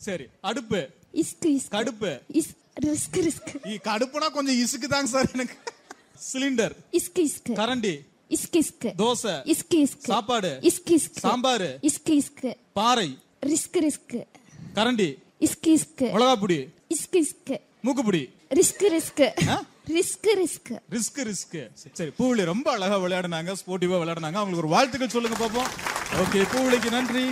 சரி அடுப்பு இஸ்கு இஸ்கு கடுப்பு இஸ் ரிஸ்க் ரிஸ்க் இ- கடுப்புனா கொஞ்சம் இசுக்கு தாங்க சார் எனக்கு சிலிண்டர் இஸ்கு இஸ்கு கரண்டி இஸ்கு இஸ்கு தோசை இஸ்கு இஸ்கு சாப்பாடு இஸ்கு இஸ்கு சாம்பாரு இஸ்கு இஸ்கு பாறை ரிஸ்க் ரிஸ்க் கரண்டி இஸ்கு இஸ்கு மிளகா பொடி இஸ்கு இஸ்கு மூக்குப்பொடி risk risk risk risk risk risk சரி பூவிளி ரொம்ப அழகா விளையாடுனாங்க ஸ்போர்ட்டிவா விளையாடுனாங்க அவங்களுக்கு ஒரு வாழ்த்துக்கள் சொல்லுங்க பாப்போம் ஓகே பூவிளிக்கு நன்றி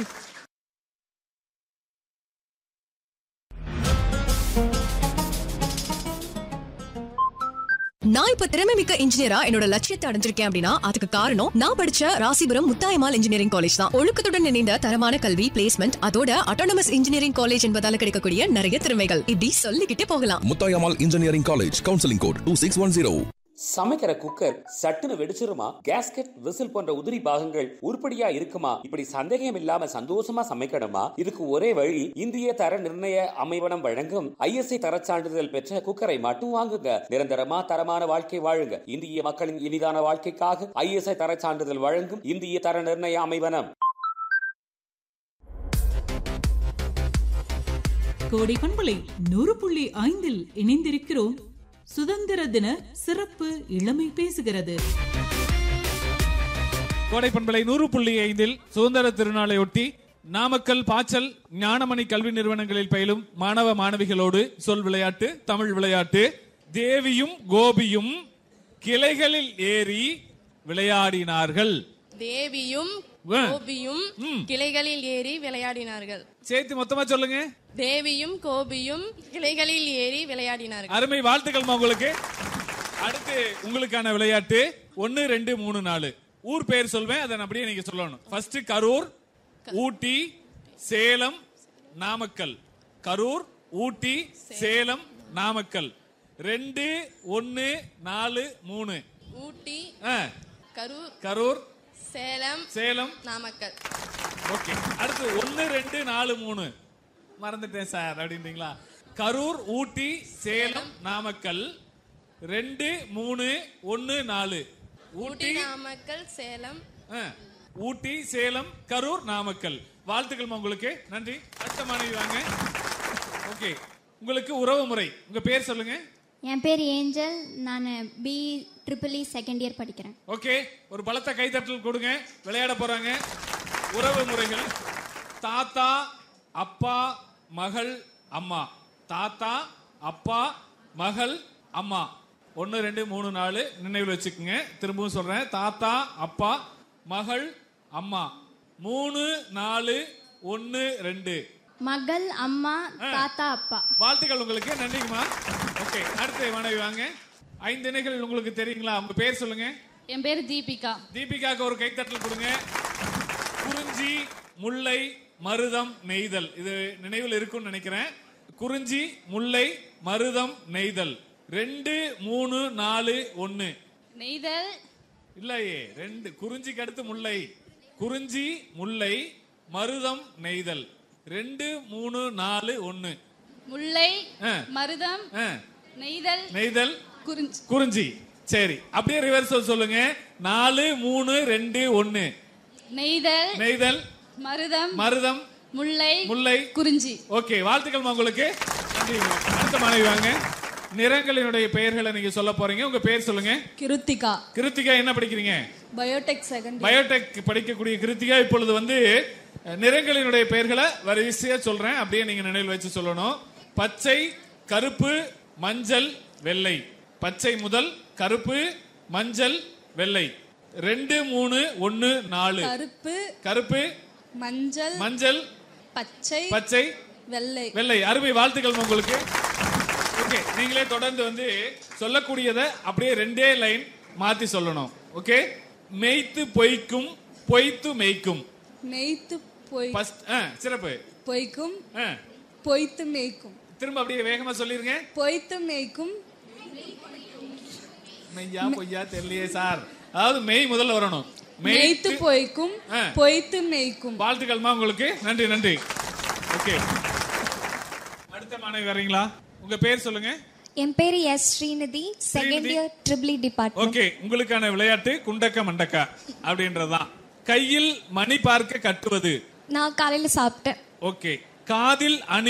நான் இப்ப திறமை மிக்க இன்ஜினியரா என்னோட லட்சியத்தை அடைஞ்சிருக்கேன் அப்படின்னா அதுக்கு காரணம் நான் படிச்ச ராசிபுரம் முத்தாயமால் இன்ஜினியரிங் காலேஜ் தான் ஒழுக்கத்துடன் இணைந்த தரமான கல்வி பிளேஸ்மெண்ட் அதோட அட்டானமஸ் இன்ஜினியரிங் காலேஜ் என்பதால கிடைக்கக்கூடிய நிறைய திறமைகள் இப்படி சொல்லிக்கிட்டே போகலாம் Muthayammal engineering college counselling code two six one zero சமைக்கிற குக்கர் சட்டுன்னு வெடிச்சிருமா கேஸ்கெட் விசில் போன்ற உதிரி பாகங்கள் உருப்படியா இருக்குமா இப்படி சந்தேகம் இல்லாம சந்தோஷமா சமைக்கணுமா இதுக்கு ஒரே வழி இந்திய தர நிர்ணய அமைவனம் வழங்கும் ஐஎஸ்ஐ தரச் சான்றிதழ் பெற்ற குக்கரை மட்டும் வாங்குங்க நிரந்தரமா தரமான வாழ்க்கை வாழுங்க இந்திய மக்களின் இனிதான வாழ்க்கைக்காக ஐஎஸ்ஐ தரச் சான்றிதழ் வழங்கும் இந்திய தர நிர்ணய அமைவனம் கோடை பண்பலை நூறு புள்ளி ஐந்தில் இணைந்திருக்கிறோம் சுதந்திர தின சிறப்பு இளமை பேசுகிறது கோடை பண்பலை நூறு புள்ளி ஐந்தில் சுதந்திர திருநாளையொட்டி நாமக்கல் பாச்சல் ஞானமணி கல்வி நிறுவனங்களில் பயிலும் மாணவ மாணவிகளோடு சொல் விளையாட்டு தமிழ் விளையாட்டு தேவியும் கோபியும் கிளைகளில் ஏறி விளையாடினார்கள் தேவியும் ஆ. கோபியும் கிளைகளில் ஏறி விளையாடினார்கள் சேர்த்து மொத்தமா சொல்லுங்க தேவியும் கோபியும் கிளைகளில் ஏறி விளையாடினார்கள் அருமை வாழ்த்துக்கள்மா உங்களுக்கு அடுத்து உங்களுக்கான விளையாட்டு ஒன்னு ரெண்டு மூணு நாலு ஊர் பெயர் சொல்வேன் அதை அப்படியே நீங்க சொல்லணும் ஃபர்ஸ்ட் கரூர் ஊட்டி சேலம் நாமக்கல் கரூர் ஊட்டி சேலம் நாமக்கல் ரெண்டு ஒன்னு நாலு மூணு ஊட்டி ஆ, கரூர் கரூர் சேலம் சேலம் நாமக்கல் ஓகே அடுத்து ஒன்னு ரெண்டு நாலு மூணு மறந்துட்டேன் சார் அப்படின்றீங்களா கரூர் ஊட்டி சேலம் நாமக்கல் ரெண்டு மூணு ஒன்னு நாலு ஊட்டி ஊட்டி நாமக்கல் சேலம் ஆ, ஊட்டி சேலம் கரூர் நாமக்கல் வாழ்த்துக்கள் உங்களுக்கு நன்றி அடுத்த மாணவி வாங்க ஓகே உங்களுக்கு உறவு முறை உங்க பேர் சொல்லுங்க என் பேர் ஏஞ்சல் நான் B triple E second year படிக்கிறேன் ஓகே ஒரு பலத்த கைத்தட்டல் கொடுங்க விளையாட போறாங்க உறவு முறைகள் தாத்தா அப்பா மகள் அம்மா தாத்தா அப்பா மகள் அம்மா ஒன்று ரெண்டு மூணு நாலு நினைவில் வச்சுக்கோங்க திரும்பவும் சொல்றேன் தாத்தா அப்பா மகள் அம்மா மூணு நாலு ஒன்று ரெண்டு மகள் அம்மா தாத்தா அப்பா வாழ்த்துக்கள் உங்களுக்கு நன்றிங்கம்மா ஓகே அடுத்த மாணவி வாங்க ஐந்து இணைகள் உங்களுக்கு தெரியுங்களா உங்க பேர் சொல்லுங்க என் பேர் தீபிகா தீபிகாக்கு ஒரு கைத்தட்டல் கொடுங்க குறிஞ்சி முல்லை மருதம் நெய்தல் இது நினைவில் இருக்கும்னு நினைக்கிறேன் குறிஞ்சி முல்லை மருதம் நெய்தல் ரெண்டு மூணு நாலு ஒன்னு நெய்தல் இல்லையே ரெண்டு குறிஞ்சிக்கு அடுத்து முல்லை குறிஞ்சி முல்லை மருதம் நெய்தல் ரெண்டு மூணு நாலு ஒன்னு முல்லை ஆ, மருதம் ஆ. நெய்தல் நெய்தல் குறிஞ்சி குறிஞ்சி சரி அப்படியே ரிவர்ஸ் சொல்லுங்க நாலு மூணு ரெண்டு ஒன்னு நெய்தல் நெய்தல் மருதம் மருதம் முல்லை முல்லை குறிஞ்சி ஓகே வாழ்த்துக்கள் உங்களுக்கு நன்றி அடுத்த மாணவி வாங்க நிறங்களினுடைய பெயர்களை நீங்க சொல்ல போறீங்க உங்க பேர் சொல்லுங்க கிருத்திகா கிருத்திகா என்ன படிக்கிறீங்க பயோடெக் செகண்ட் பயோடெக் படிக்கக்கூடிய கிருத்திகா இப்பொழுது வந்து அஹ், நிறங்களினுடைய பெயர்களை வரிசையா சொல்றேன் அப்படியே நீங்க நினைவில் வச்சு சொல்லணும் பச்சை கருப்பு மஞ்சள் வெள்ளை பச்சை முதல் கருப்பு மஞ்சள் வெள்ளை ரெண்டு மூணு ஒன்னு நாலு கருப்பு கருப்பு மஞ்சள் மஞ்சள் பச்சை பச்சை வெள்ளை வெள்ளை அருமை வாழ்த்துக்கள் உங்களுக்கு ஓகே நீங்களே தொடர்ந்து வந்து சொல்லக்கூடியதை அப்படியே ரெண்டே லைன் மாத்தி சொல்லணும் ஓகே மெய்த்து பொய்க்கும் பொய்த்து மெய்க்கும் மெய்த்து பொய் ஃபர்ஸ்ட் சிறப்பு பொய்க்கும் ஆ, பொய்த்து மேய்க்கும் திரும்ப அப்படியே வேகமா சொல்லிருங்க பொய்த்து மேய்க்கும் மெய்யா பொய்யா தெரியலையே சார் அதாவது மெய் முதல்ல வரணும் மெய்த்து மெய்த்து பொய்க்கும் ஆ. பொய்த்து மேய்க்கும் வாழ்த்துக்கள்மா உங்களுக்கு நன்றி நன்றி ஓகே அடுத்த மாணவி வர்றீங்களா உங்க பேர் சொல்லுங்க என் பேர் S Srinidhi second Srinidhi. Year triple E department okay உங்களுக்கான விளையாட்டு குண்டக்க மண்டக்கா அப்படின்றதுதான் கையில் மணி பார்க்க கட்டுவது நான் காலையில சாப்பிட்டேன் ஓகே காதில் அணி